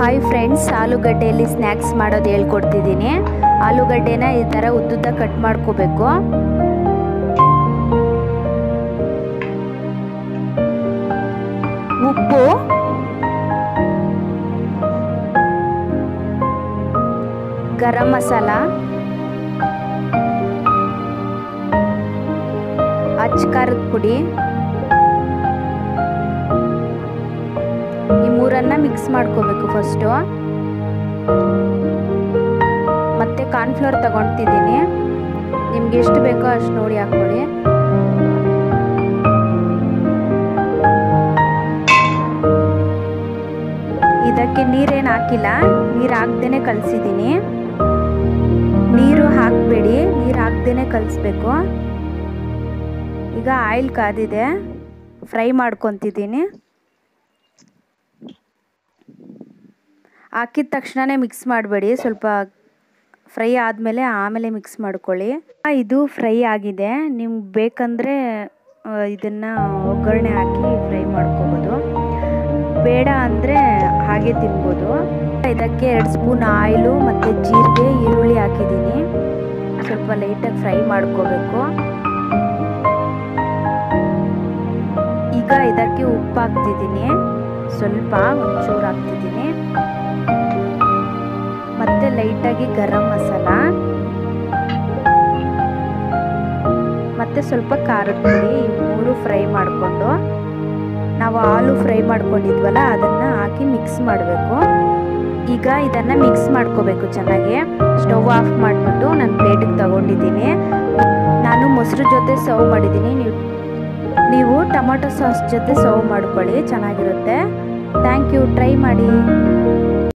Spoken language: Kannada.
ಹಾಯ್ ಫ್ರೆಂಡ್ಸ್ ಆಲೂಗಡ್ಡೆಯಲ್ಲಿ ಸ್ನ್ಯಾಕ್ಸ್ ಮಾಡೋದು ಹೇಳ್ಕೊಡ್ತಿದ್ದೀನಿ ಆಲೂಗಡ್ಡೆನ ಈ ಥರ ಉದ್ದುದ್ದ ಕಟ್ ಮಾಡ್ಕೋಬೇಕು ಉಪ್ಪು ಗರಂ ಮಸಾಲ ಅಚ್ಚ ಖಾರದ ಪುಡಿ ಈ ಮೂರನ್ನ ಮಿಕ್ಸ್ ಮಾಡ್ಕೋಬೇಕು ಫಸ್ಟು ಮತ್ತೆ ಕಾರ್ನ್ಫ್ಲವರ್ ತಗೊಳ್ತಿದ್ದೀನಿ ನಿಮ್ಗೆ ಎಷ್ಟು ಬೇಕೋ ಅಷ್ಟು ನೋಡಿ ಹಾಕ್ಕೊಳ್ಳಿ ಇದಕ್ಕೆ ನೀರೇನು ಹಾಕಿಲ್ಲ ನೀರು ಹಾಕ್ದೇನೆ ಕಲಿಸಿದ್ದೀನಿ ನೀರು ಹಾಕಬೇಡಿ ನೀರು ಹಾಕ್ದೇನೆ ಕಲಿಸ್ಬೇಕು ಈಗ ಆಯಿಲ್ ಕಾದಿದೆ ಫ್ರೈ ಮಾಡ್ಕೊತಿದ್ದೀನಿ ಹಾಕಿದ ತಕ್ಷಣವೇ ಮಿಕ್ಸ್ ಮಾಡಬೇಡಿ ಸ್ವಲ್ಪ ಫ್ರೈ ಆದಮೇಲೆ ಆಮೇಲೆ ಮಿಕ್ಸ್ ಮಾಡ್ಕೊಳ್ಳಿ ಇದು ಫ್ರೈ ಆಗಿದೆ ನಿಮ್ಗೆ ಬೇಕಂದರೆ ಇದನ್ನು ಒಗ್ಗರಣೆ ಹಾಕಿ ಫ್ರೈ ಮಾಡ್ಕೋಬೋದು ಬೇಡ ಅಂದರೆ ಹಾಗೆ ತಿನ್ಬೋದು ಇದಕ್ಕೆ ಎರಡು ಸ್ಪೂನ್ ಆಯಿಲು ಮತ್ತು ಜೀರಿಗೆ ಈರುಳ್ಳಿ ಹಾಕಿದ್ದೀನಿ ಸ್ವಲ್ಪ ಲೈಟಾಗಿ ಫ್ರೈ ಮಾಡ್ಕೋಬೇಕು ಈಗ ಇದಕ್ಕೆ ಉಪ್ಪು ಹಾಕ್ತಿದ್ದೀನಿ ಸ್ವಲ್ಪ ಒಂಚೂರು ಹಾಕ್ತಿದ್ದೀನಿ ಮತ್ತೆ ಲೈಟಾಗಿ ಗರಂ ಮಸಾಲ ಮತ್ತೆ ಸ್ವಲ್ಪ ಖಾರದ ಪುಡಿ ಮೂರು ಫ್ರೈ ಮಾಡಿಕೊಂಡು ನಾವು ಹಾಲು ಫ್ರೈ ಮಾಡ್ಕೊಂಡಿದ್ವಲ್ಲ ಅದನ್ನು ಹಾಕಿ ಮಿಕ್ಸ್ ಮಾಡಬೇಕು ಈಗ ಇದನ್ನು ಮಿಕ್ಸ್ ಮಾಡ್ಕೋಬೇಕು ಚೆನ್ನಾಗಿ ಸ್ಟವ್ ಆಫ್ ಮಾಡಿಬಿಟ್ಟು ನಾನು ಪ್ಲೇಟಿಗೆ ತಗೊಂಡಿದ್ದೀನಿ ನಾನು ಮೊಸರು ಜೊತೆ ಸರ್ವ್ ಮಾಡಿದ್ದೀನಿ ನೀವು ನೀವು ಟೊಮೊಟೊ ಸಾಸ್ ಜೊತೆ ಸರ್ವ್ ಮಾಡ್ಕೊಳ್ಳಿ ಚೆನ್ನಾಗಿರುತ್ತೆ ಥ್ಯಾಂಕ್ ಯು ಟ್ರೈ ಮಾಡಿ